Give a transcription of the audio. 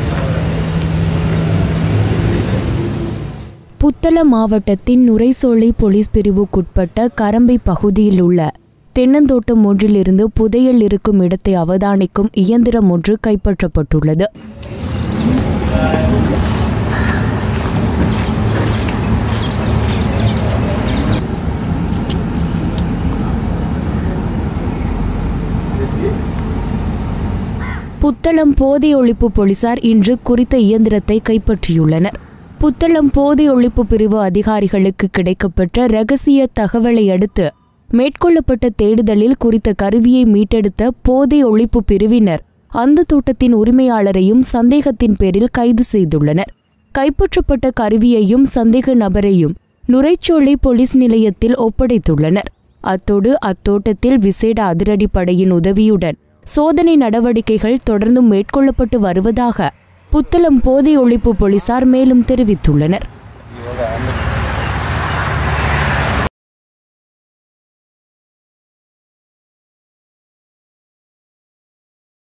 புத்தளம் மாவட்டத்தின் நுரைசோலை போலீஸ் பிரிவுக்குட்பட்ட கரம்பை பகுதியில் உள்ள தென்னந்தோட்டம் ஒன்றிலிருந்து புதையல் இருக்கும் இடத்தை அவதானிக்கும் இயந்திரம் ஒன்று கைப்பற்றப்பட்டுள்ளது புத்தளம் போதை ஒழிப்பு போலீசார் இன்று குறித்த இயந்திரத்தை கைப்பற்றியுள்ளனர் புத்தளம் போதை ஒழிப்பு பிரிவு அதிகாரிகளுக்கு கிடைக்கப்பெற்ற ரகசிய தகவலை அடுத்து மேற்கொள்ளப்பட்ட தேடுதலில் குறித்த கருவியை மீட்டெடுத்த போதை ஒழிப்பு பிரிவினர் அந்த தோட்டத்தின் உரிமையாளரையும் சந்தேகத்தின் பேரில் கைது செய்துள்ளனர் கைப்பற்றப்பட்ட கருவியையும் சந்தேக நபரையும் நுரைச்சோலை போலீஸ் நிலையத்தில் ஒப்படைத்துள்ளனர் அத்தோடு அத்தோட்டத்தில் விசேட அதிரடிப்படையின் உதவியுடன் சோதனை நடவடிக்கைகள் தொடர்ந்து மேற்கொள்ளப்பட்டு வருவதாக புத்தளம் போதை ஒழிப்பு போலீசார் மேலும் தெரிவித்துள்ளனர்